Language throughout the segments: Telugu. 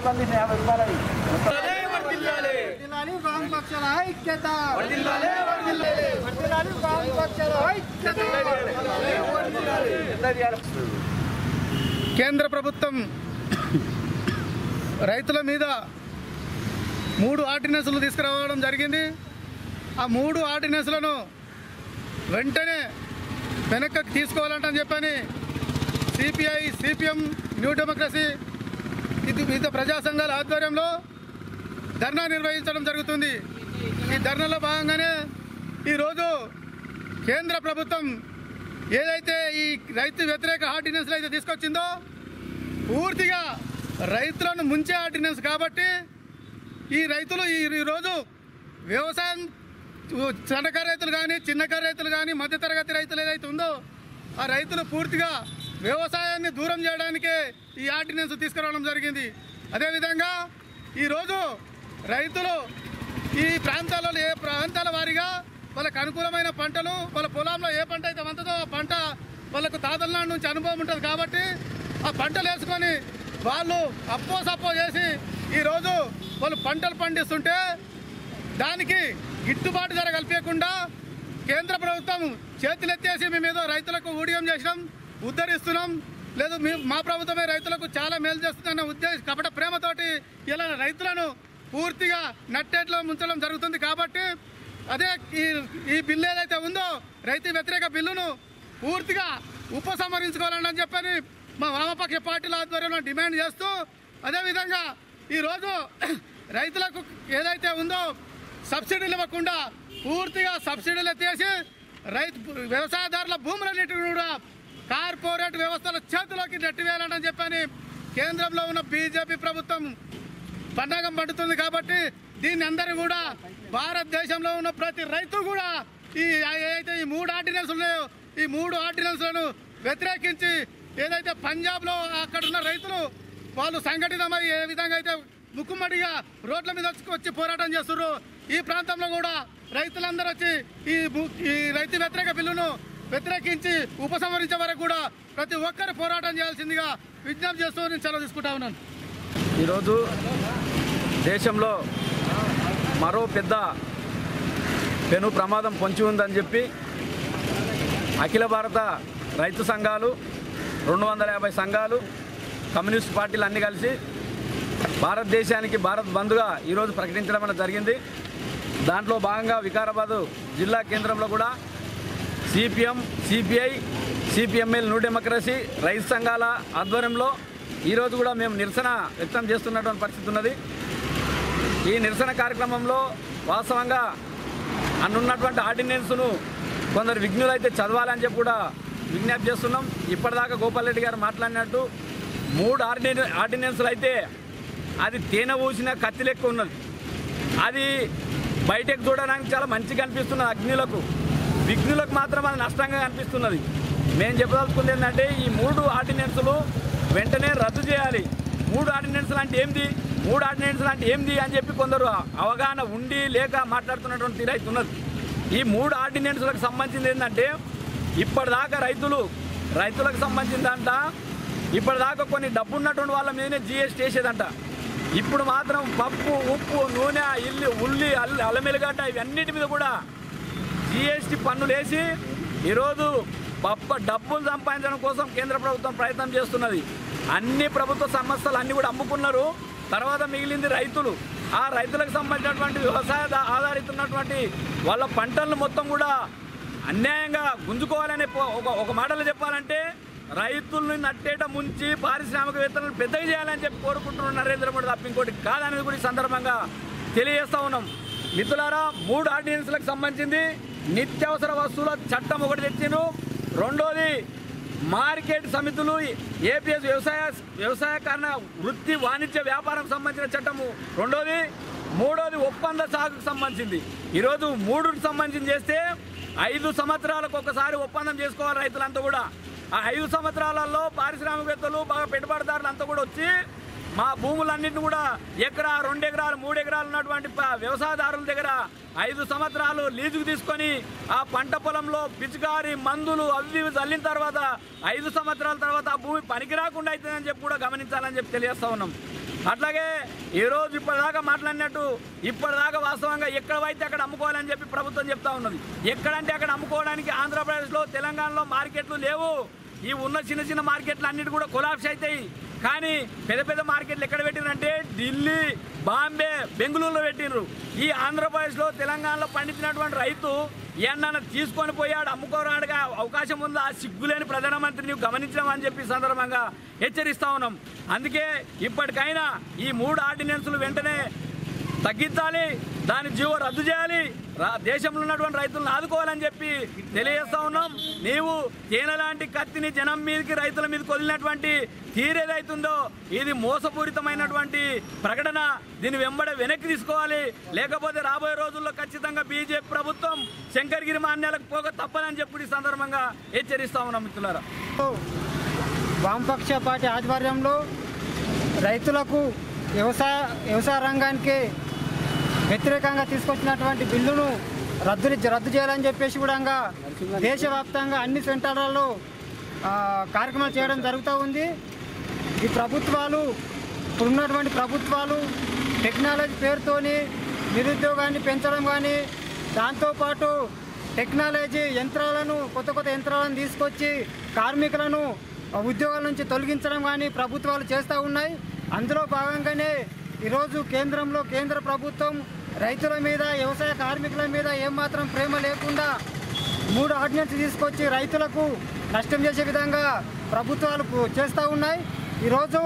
పంపించిన యాభై రూపాయలు వర్ధిల్లాలి వామపక్షాల ఐక్యత వర్ధిల్లాలి వామపక్షాల ఐక్యత కేంద్ర ప్రభుత్వం రైతుల మీద మూడు ఆర్డినెన్సులు తీసుకురావడం జరిగింది ఆ మూడు ఆర్డినెన్స్లను వెంటనే వెనక్కి తీసుకోవాలంటని చెప్పని సిపిఐ సిపిఎం న్యూ డెమోక్రసీ ఇది వివిధ ప్రజా సంఘాల ఆధ్వర్యంలో ధర్నా నిర్వహించడం జరుగుతుంది ఈ ధర్నాలో భాగంగానే ఈరోజు కేంద్ర ప్రభుత్వం ఏదైతే ఈ రైతు వ్యతిరేక ఆర్డినెన్స్లు అయితే తీసుకొచ్చిందో పూర్తిగా రైతులను ముంచే ఆర్డినెన్స్ కాబట్టి ఈ రైతులు ఈ ఈరోజు వ్యవసాయం సన్నకారు రైతులు కానీ చిన్నకారు రైతులు కానీ మధ్యతరగతి రైతులు ఏదైతే ఉందో ఆ రైతులు పూర్తిగా వ్యవసాయాన్ని దూరం చేయడానికే ఈ ఆర్డినెన్స్ తీసుకురావడం జరిగింది అదేవిధంగా ఈరోజు రైతులు ఈ ప్రాంతాలలో ఏ ప్రాంతాల వారీగా వాళ్ళకు అనుకూలమైన పంటలు వాళ్ళ పొలంలో ఏ పంట అయితే వంతదో ఆ పంట వాళ్ళకు తాతల నాటి నుంచి అనుభవం ఉంటుంది కాబట్టి ఆ పంటలు వేసుకొని వాళ్ళు అప్పో సప్పో చేసి ఈరోజు వాళ్ళు పంటలు పండిస్తుంటే దానికి గిట్టుబాటు ధర కల్పించకుండా కేంద్ర ప్రభుత్వం చేతులెత్తేసి మేము ఏదో రైతులకు ఊడియం చేసినాం ఉద్ధరిస్తున్నాం లేదు మీ మా ప్రభుత్వమే రైతులకు చాలా మేలు చేస్తుందన్న ఉద్దేశం కపట ప్రేమతోటి ఇలా రైతులను పూర్తిగా నట్టేట్లో ముంచడం జరుగుతుంది కాబట్టి అదే ఈ ఈ బిల్లు ఏదైతే ఉందో రైతు వ్యతిరేక బిల్లును పూర్తిగా ఉపసంహరించుకోవాలని చెప్పని మా వామపక్ష పార్టీల ఆధ్వర్యంలో డిమాండ్ చేస్తూ అదేవిధంగా ఈరోజు రైతులకు ఏదైతే ఉందో సబ్సిడీలు ఇవ్వకుండా పూర్తిగా సబ్సిడీలు ఎత్తేసి రైతు వ్యవసాయదారుల భూములన్నిటిని కూడా కార్పొరేట్ వ్యవస్థల చేతిలోకి నెట్టివేయాలని చెప్పని కేంద్రంలో ఉన్న బీజేపీ ప్రభుత్వం పండగం పండుతుంది కాబట్టి దీన్ని అందరూ కూడా భారతదేశంలో ఉన్న ప్రతి రైతు కూడా ఈ ఏదైతే ఈ మూడు ఆర్డినెన్స్ ఉన్నాయో ఈ మూడు ఆర్డినెన్స్లను వ్యతిరేకించి ఏదైతే పంజాబ్లో అక్కడ ఉన్న రైతులు వాళ్ళు సంఘటితమై ఏ విధంగా అయితే ముక్కుమ్మడిగా రోడ్ల మీద వచ్చి వచ్చి పోరాటం చేస్తున్నారు ఈ ప్రాంతంలో కూడా రైతులందరూ వచ్చి ఈ భూ- ఈ రైతు వ్యతిరేక బిల్లును వ్యతిరేకించి ఉపసంహరించే వరకు కూడా ప్రతి ఒక్కరు పోరాటం చేయాల్సిందిగా విజ్ఞప్తి చేస్తూ నేను సెలవు తీసుకుంటా ఉన్నాను ఈరోజు దేశంలో మరో పెద్ద పెను ప్రమాదం పొంచి ఉందని చెప్పి అఖిల భారత రైతు సంఘాలు రెండు వందల యాభై సంఘాలు కమ్యూనిస్ట్ పార్టీలు అన్నీ కలిసి భారతదేశానికి భారత్ బంద్గా ఈరోజు ప్రకటించడం అనేది జరిగింది దాంట్లో భాగంగా వికారాబాదు జిల్లా కేంద్రంలో కూడా CPM CPI CPML New Democracy రైతు సంఘాల ఆధ్వర్యంలో ఈరోజు కూడా మేము నిరసన వ్యక్తం చేస్తున్నటువంటి పరిస్థితి ఉన్నది ఈ నిరసన కార్యక్రమంలో వాస్తవంగా అన్నున్నటువంటి ఆర్డినెన్స్ను కొందరు విఘ్నులు అయితే చదవాలని చెప్పి కూడా విజ్ఞప్తి చేస్తున్నాం ఇప్పటిదాకా గోపాల్ రెడ్డి గారు మాట్లాడినట్టు మూడు ఆర్డినెన్ ఆర్డినెన్స్లు అయితే అది తేనె ఊసిన కత్తి లెక్క ఉన్నది అది బయటకు చూడడానికి చాలా మంచిగా అనిపిస్తున్నది అగ్నిలకు విఘ్నులకు మాత్రం అది నష్టంగా అనిపిస్తున్నది మేము చెప్పదలుచుకుంది ఏంటంటే ఈ మూడు ఆర్డినెన్సులు వెంటనే రద్దు చేయాలి మూడు ఆర్డినెన్స్లు అంటే ఏంది మూడు ఆర్డినెన్స్లు అంటే ఏంది అని చెప్పి కొందరు అవగాహన ఉండి లేక మాట్లాడుతున్నటువంటి తీరు అయితే ఉన్నది ఈ మూడు ఆర్డినెన్స్లకు సంబంధించింది ఏంటంటే ఇప్పటిదాకా రైతులు రైతులకు సంబంధించిందంట ఇప్పటిదాకా కొన్ని డబ్బు ఉన్నటువంటి వాళ్ళ మీదనే జిఎస్టీ వేసేదంట ఇప్పుడు మాత్రం పప్పు ఉప్పు నూనె ఇల్లు ఉల్లి అల్ల అల్లమెలుగడ్డ ఇవన్నిటి మీద కూడా జిఎస్టీ పన్నులు వేసి ఈరోజు పప్ప డబ్బులు సంపాదించడం కోసం కేంద్ర ప్రభుత్వం ప్రయత్నం చేస్తున్నది అన్ని ప్రభుత్వ సంస్థలు అన్ని కూడా అమ్ముకున్నారు తర్వాత మిగిలింది రైతులు ఆ రైతులకు సంబంధించినటువంటి వ్యవసాయ దా- ఆధారితున్నటువంటి వాళ్ళ పంటలను మొత్తం కూడా అన్యాయంగా గుంజుకోవాలనే పో- ఒక ఒక మాటలో చెప్పాలంటే రైతుల్ని నట్టేట ముంచి పారిశ్రామికవేత్తలను పెద్దగా చేయాలని చెప్పి కోరుకుంటున్న నరేంద్ర మోడీ తప్ప ఇంకోటి కాదనేది కూడా ఈ సందర్భంగా తెలియజేస్తా ఉన్నాం మిత్రులారా మూడు ఆర్డినెన్స్లకు సంబంధించింది నిత్యావసర వస్తువుల చట్టం ఒకటి తెచ్చిండ్రు రెండోది మార్కెట్ సమితులు ఏపీఎస్ వ్యవసాయ వ్యవసాయకరణ వృత్తి వాణిజ్య వ్యాపారం సంబంధించిన చట్టము రెండోది మూడోది ఒప్పంద సాగుకు సంబంధించింది ఈరోజు మూడుకి సంబంధించి చేస్తే ఐదు సంవత్సరాలకు ఒకసారి ఒప్పందం చేసుకోవాలి రైతులంతా కూడా ఆ ఐదు సంవత్సరాలలో పారిశ్రామికవేత్తలు బాగా పెట్టుబడిదారులు అంతా కూడా వచ్చి మా భూములన్నింటిని కూడా ఎకరా రెండు ఎకరాలు మూడు ఎకరాలు ఉన్నటువంటి ప- వ్యవసాయదారుల దగ్గర ఐదు సంవత్సరాలు లీజుకు తీసుకొని ఆ పంట పొలంలో పిచికారి మందులు అవి ఇవి చల్లిన తర్వాత ఐదు సంవత్సరాల తర్వాత ఆ భూమి పనికి రాకుండా అవుతుందని చెప్పి కూడా గమనించాలని చెప్పి తెలియజేస్తా ఉన్నాం అట్లాగే ఈ రోజు ఇప్పటిదాకా మాట్లాడినట్టు ఇప్పటిదాకా వాస్తవంగా ఎక్కడ అయితే అక్కడ అమ్ముకోవాలని చెప్పి ప్రభుత్వం చెప్తా ఉన్నది ఎక్కడంటే అక్కడ అమ్ముకోవడానికి ఆంధ్రప్రదేశ్లో తెలంగాణలో మార్కెట్లు లేవు ఈ ఉన్న చిన్న చిన్న మార్కెట్లు అన్నిటి కూడా కొలాప్స్ అవుతాయి కానీ పెద్ద పెద్ద మార్కెట్లు ఎక్కడ పెట్టినంటే ఢిల్లీ బాంబే బెంగళూరులో పెట్టినరు ఈ ఆంధ్రప్రదేశ్లో తెలంగాణలో పండించినటువంటి రైతు ఏమన్నా తీసుకొని పోయాడు అమ్ముకోరాడుగా అవకాశం ఉందా ఆ సిగ్గులేని ప్రధానమంత్రి నీవు గమనించమని చెప్పి ఈ సందర్భంగా హెచ్చరిస్తా ఉన్నాం అందుకే ఇప్పటికైనా ఈ మూడు ఆర్డినెన్సులు వెంటనే తగ్గించాలి దాని జీవో రద్దు చేయాలి రా- దేశంలో ఉన్నటువంటి రైతులను ఆదుకోవాలని చెప్పి తెలియజేస్తా ఉన్నాం నీవు తేనె లాంటి కత్తిని జనం మీదకి రైతుల మీదకి వదిలినటువంటి తీరేదైతుందో ఇది మోసపూరితమైనటువంటి ప్రకటన దీని వెంబడే వెనక్కి తీసుకోవాలి లేకపోతే రాబోయే రోజుల్లో ఖచ్చితంగా బీజేపీ ప్రభుత్వం శంకర్గిరి మాన్యాలకు పోక తప్పదని చెప్పి ఈ సందర్భంగా హెచ్చరిస్తా ఉన్నాం మిత్రులారా వామపక్ష పార్టీ ఆధ్వర్యంలో రైతులకు వ్యవసాయ వ్యవసాయ రంగానికి వ్యతిరేకంగా తీసుకొచ్చినటువంటి బిల్లును రద్దు రద్దు చేయాలని చెప్పేసి కూడా దేశవ్యాప్తంగా అన్ని సెంటర్లలో ఆ, కార్యక్రమాలు చేయడం జరుగుతూ ఉంది ఈ ప్రభుత్వాలు ఇప్పుడున్నటువంటి ప్రభుత్వాలు టెక్నాలజీ పేరుతోని నిరుద్యోగాన్ని పెంచడం కానీ దాంతోపాటు టెక్నాలజీ యంత్రాలను కొత్త కొత్త యంత్రాలను తీసుకొచ్చి కార్మికులను ఉద్యోగాల నుంచి తొలగించడం కానీ ప్రభుత్వాలు చేస్తూ ఉన్నాయి అందులో భాగంగానే ఈరోజు కేంద్రంలో కేంద్ర ప్రభుత్వం రైతుల మీద వ్యవసాయ కార్మికుల మీద ఏమాత్రం ప్రేమ లేకుండా మూడు ఆర్డినెన్స్ తీసుకొచ్చి రైతులకు నష్టం చేసే విధంగా ప్రభుత్వాలు చేస్తూ ఉన్నాయి ఈరోజు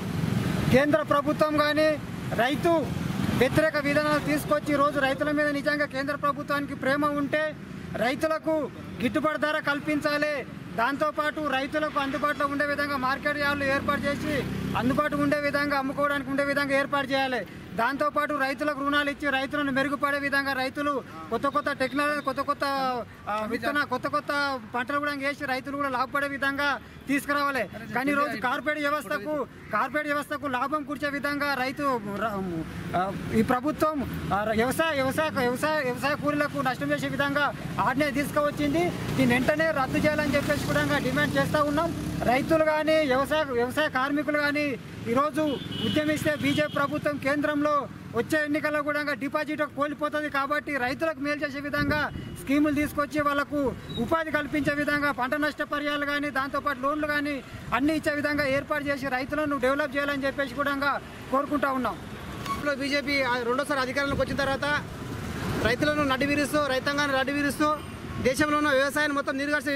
కేంద్ర ప్రభుత్వం కానీ రైతు వ్యతిరేక విధానాలు తీసుకొచ్చి ఈరోజు రైతుల మీద నిజంగా కేంద్ర ప్రభుత్వానికి ప్రేమ ఉంటే రైతులకు గిట్టుబాటు ధర కల్పించాలి దాంతోపాటు రైతులకు అందుబాటులో ఉండే విధంగా మార్కెట్ యార్డులు ఏర్పాటు చేసి అందుబాటు ఉండే విధంగా అమ్ముకోవడానికి ఉండే విధంగా ఏర్పాటు చేయాలి దాంతోపాటు రైతులకు రుణాలు ఇచ్చి రైతులను మెరుగుపడే విధంగా రైతులు కొత్త కొత్త టెక్నాలజీ కొత్త కొత్త ఆ, విత్తన కొత్త కొత్త పంటలు కూడా వేసి రైతులు కూడా లాభపడే విధంగా తీసుకురావాలి కానీ ఈ రోజు కార్పొరేట్ వ్యవస్థకు కార్పొరేట్ వ్యవస్థకు లాభం కూర్చే విధంగా రైతు ర- ఆ, ఈ ప్రభుత్వం ఆ, వ్యవసాయ వ్యవసాయ వ్యవసాయ వ్యవసాయ కూలీలకు నష్టం చేసే విధంగా ఆజ్ఞ తీసుకువచ్చింది దీన్ని వెంటనే రద్దు చేయాలని చెప్పేసి కూడా డిమాండ్ చేస్తూ ఉన్నాం రైతులు కానీ వ్యవసాయ వ్యవసాయ కార్మికులు కానీ ఈరోజు ఉద్యమిస్తే బీజేపీ ప్రభుత్వం కేంద్రంలో వచ్చే ఎన్నికల్లో కూడా డిపాజిట్ కోల్పోతుంది కాబట్టి రైతులకు మేలు చేసే విధంగా స్కీములు తీసుకొచ్చి వాళ్ళకు ఉపాధి కల్పించే విధంగా పంట నష్టపరిహారాలు కానీ దాంతోపాటు లోన్లు కానీ అన్ని ఇచ్చే విధంగా ఏర్పాటు చేసి రైతులను డెవలప్ చేయాలని చెప్పేసి కూడా కోరుకుంటా ఉన్నాం లో బీజేపీ ఆ రెండోసారి అధికారంలోకి వచ్చిన తర్వాత రైతులను నడివిరుస్తూ రైతాంగాన్ని నడివిరుస్తూ దేశంలో ఉన్న వ్యవసాయాన్ని మొత్తం నీరుగార్చే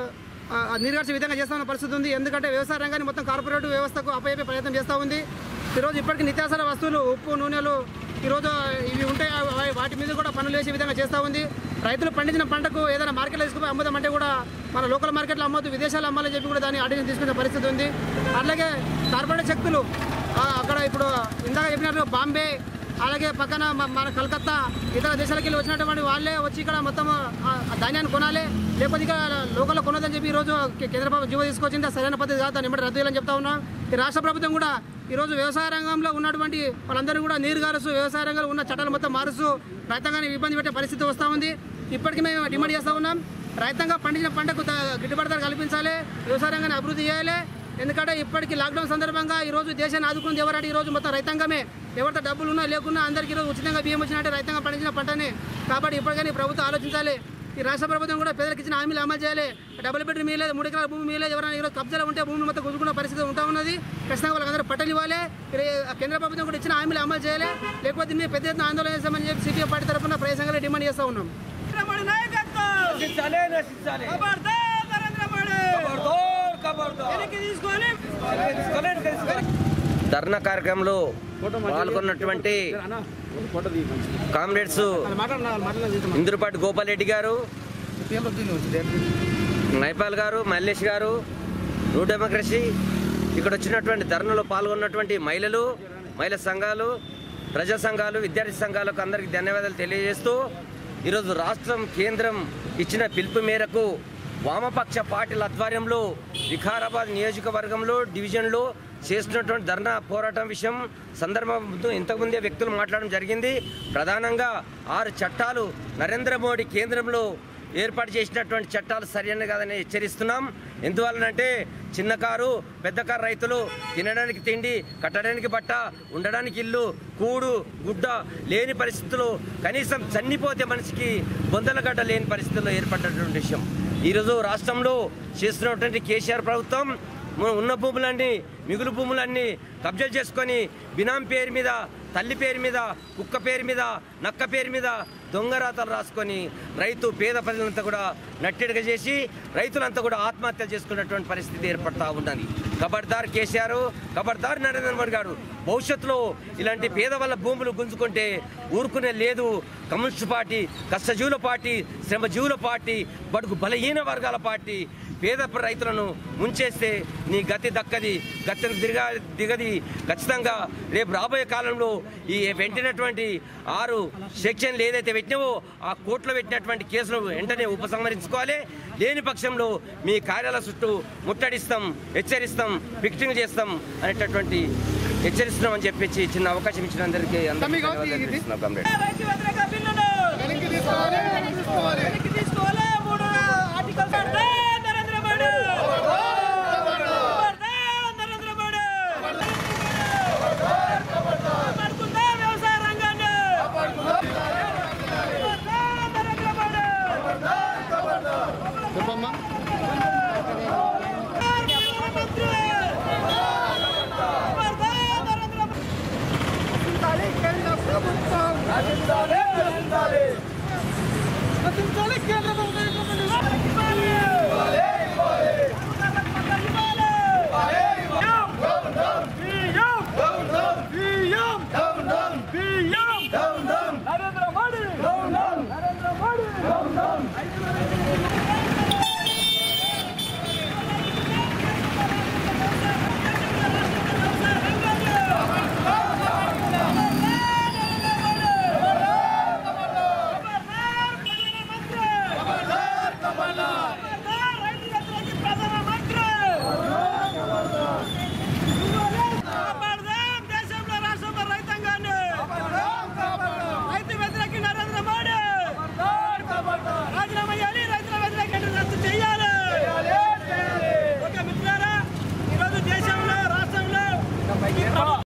ఆ, ఆ, నీరుగార్చే విధంగా చేస్తున్న పరిస్థితి ఉంది ఎందుకంటే వ్యవసాయ రంగాన్ని మొత్తం కార్పొరేట్ వ్యవస్థకు అప్పయ్యే ప్రయత్నం చేస్తూ ఉంది ఈరోజు ఇప్పటికీ నిత్యావసర వస్తువులు ఉప్పు నూనెలు ఈరోజు ఇవి ఉంటాయి అవి- వాటి మీద కూడా పనులు వేసే విధంగా చేస్తూ ఉంది రైతులు పండించిన పంటకు ఏదైనా మార్కెట్లో తీసుకుపోయి అమ్ముదామంటే కూడా మన లోకల్ మార్కెట్లో అమ్మొద్దు విదేశాలు అమ్మాలని చెప్పి కూడా దాన్ని ఆర్డినెన్స్ తీసుకునే పరిస్థితి ఉంది అలాగే కార్పొరేట్ శక్తులు ఆ, అక్కడ ఇప్పుడు ఇందాక చెప్పినట్టు బాంబే అలాగే పక్కన మ- మన కలకత్తా ఇతర దేశాలకు వెళ్ళి వచ్చినటువంటి వాళ్ళే వచ్చి ఇక్కడ మొత్తం ఆ, ఆ ధాన్యాన్ని కొనాలి లేకపోతే ఇక్కడ లోకల్లో కొనదని చెప్పి ఈరోజు కే- కేంద్ర ప్రభుత్వం జీవో తీసుకొచ్చింది అది సరైన పద్ధతి కాదు దాన్ని ఇమ్మడి రద్దు చేయాలని చెప్తా ఉన్నాం ఈ రాష్ట్ర ప్రభుత్వం కూడా ఈరోజు వ్యవసాయ రంగంలో ఉన్నటువంటి వాళ్ళందరూ కూడా నీరు గారుస్తూ వ్యవసాయ రంగంలో ఉన్న చట్టాలు మొత్తం మారుస్తూ రైతాంగాన్ని ఇబ్బంది పెట్టే పరిస్థితి వస్తూ ఉంది ఇప్పటికీ మేము డిమాండ్ చేస్తూ ఉన్నాం రైతాంగం పండించిన పంటకు ద- గిట్టుబాటు ధర కల్పించాలి వ్యవసాయ రంగాన్ని అభివృద్ధి చేయాలి ఎందుకంటే ఇప్పటికీ లాక్డౌన్ సందర్భంగా ఈ రోజు దేశాన్ని ఆదుకుంది ఎవరంటే ఈ రోజు మొత్తం రైతాంగమే ఎవరితో డబ్బులు ఉన్నా లేకున్నా అందరికీ ఈరోజు ఉచితంగా బియ్యం వచ్చినట్టే రైతాంగం పండించిన పంటనే కాబట్టి ఇప్పటికైనా ఈ ప్రభుత్వం ఆలోచించాలి ఈ రాష్ట్ర ప్రభుత్వం కూడా పేదలకు ఇచ్చిన హామీలు అమలు చేయాలి డబుల్ బెడ్రూమ్ మీద మూడు ఎకరాల భూమి మీద ఎవరైనా ఈరోజు కబ్జాలు ఉంటే భూమి మొత్తం గుంజుకున్న పరిస్థితి ఉంటా ఉన్నది ఖచ్చితంగా వాళ్ళందరూ పట్టలు ఇవ్వాలి ఈ కేంద్ర ప్రభుత్వం కూడా ఇచ్చిన హామీలు అమలు చేయాలి లేకపోతే మేము పెద్ద ఎత్తున ఆందోళన చేస్తామని చెప్పి సిపిఎం పార్టీ తరఫున ప్రదేశంగా డిమాండ్ చేస్తూ ఉన్నాం ధర్నా కార్యక్రమంలో పాల్గొన్నటువంటి కామ్రేడ్స్ ఇందురుపాటి గోపాల్ రెడ్డి గారు నైపాల్ గారు మల్లేష్ గారు న్యూ డెమోక్రసీ ఇక్కడ వచ్చినటువంటి ధర్నలో పాల్గొన్నటువంటి మహిళలు మహిళా సంఘాలు ప్రజా సంఘాలు విద్యార్థి సంఘాలకు అందరికీ ధన్యవాదాలు తెలియజేస్తూ ఈరోజు రాష్ట్రం కేంద్రం ఇచ్చిన పిలుపు మేరకు వామపక్ష పార్టీల ఆధ్వర్యంలో వికారాబాద్ నియోజకవర్గంలో డివిజన్లో చేస్తున్నటువంటి ధర్నా పోరాటం విషయం సందర్భం ముందు ఇంతకుముందే వ్యక్తులు మాట్లాడడం జరిగింది ప్రధానంగా ఆరు చట్టాలు నరేంద్ర మోడీ కేంద్రంలో ఏర్పాటు చేసినటువంటి చట్టాలు సరైన కాదని హెచ్చరిస్తున్నాం ఎందువలనంటే చిన్న కారు పెద్ద కారు రైతులు తినడానికి తిండి కట్టడానికి బట్ట ఉండడానికి ఇల్లు కూడు గుడ్డ లేని పరిస్థితులు కనీసం చనిపోతే మనిషికి బొందలగడ్డ లేని పరిస్థితుల్లో ఏర్పడినటువంటి విషయం ఈరోజు రాష్ట్రంలో చేస్తున్నటువంటి కేసీఆర్ ప్రభుత్వం ము- ఉన్న భూములన్నీ మిగులు భూములన్నీ కబ్జా చేసుకొని బినాం పేరు మీద తల్లి పేరు మీద కుక్క పేరు మీద నక్క పేరు మీద దొంగరాతలు రాసుకొని రైతు పేద ప్రజలంతా కూడా నట్టెడగ చేసి రైతులంతా కూడా ఆత్మహత్యలు చేసుకున్నటువంటి పరిస్థితి ఏర్పడతా ఉన్నది కబడ్దార్ కేసీఆర్ కబడ్దార్ నరేంద్ర మోడీ గారు భవిష్యత్తులో ఇలాంటి పేద వాళ్ళ భూములు గుంజుకుంటే ఊరుకునే లేదు కమ్యూనిస్ట్ పార్టీ కష్టజీవుల పార్టీ శ్రమజీవుల పార్టీ బడుగు బలహీన వర్గాల పార్టీ పేద రైతులను ముంచేస్తే నీ గతి దక్కది గతి దిగ దిగది ఖచ్చితంగా రేపు రాబోయే కాలంలో ఈ వెంటినటువంటి ఆరు సెక్షన్లు ఏదైతే పెట్టినావో ఆ కోర్టులో పెట్టినటువంటి కేసులు వెంటనే ఉపసంహరించుకోవాలి లేని పక్షంలో మీ కార్యాలయ చుట్టూ ముట్టడిస్తాం హెచ్చరిస్తాం ఫిక్సింగ్ చేస్తాం అనేటటువంటి హెచ్చరిస్తున్నామని చెప్పేసి చిన్న అవకాశం ఇచ్చిన అందరికీ అందరికీ ధన్యవాదాలు తెలుపుతున్నాం కామ్రేడ్. రైతు వ్యతిరేక బిల్లును వెనక్కి తీసుకోవాలి వెనక్కి తీసుకోవాలి వెనక్కి తీసుకోవాలి మూడు ఆర్టికల్ పడితే నరేంద్ర మోడీ పడితే నరేంద్ర మోడీ పడుకుందా వ్యవసాయ రంగాన్ని పడితే నరేంద్ర మోడీ చెప్పమ్మా ప్రధానమంత్రి పడితే నరేంద్ర మోడీ రచించాలి కేంద్ర నరేంద్ర మోడీ నరేంద్ర మోడీ దేశంలో రాష్ట్రంలో రైతాంగాన్ని రైతు వ్యతిరేకి నరేంద్ర మోడీ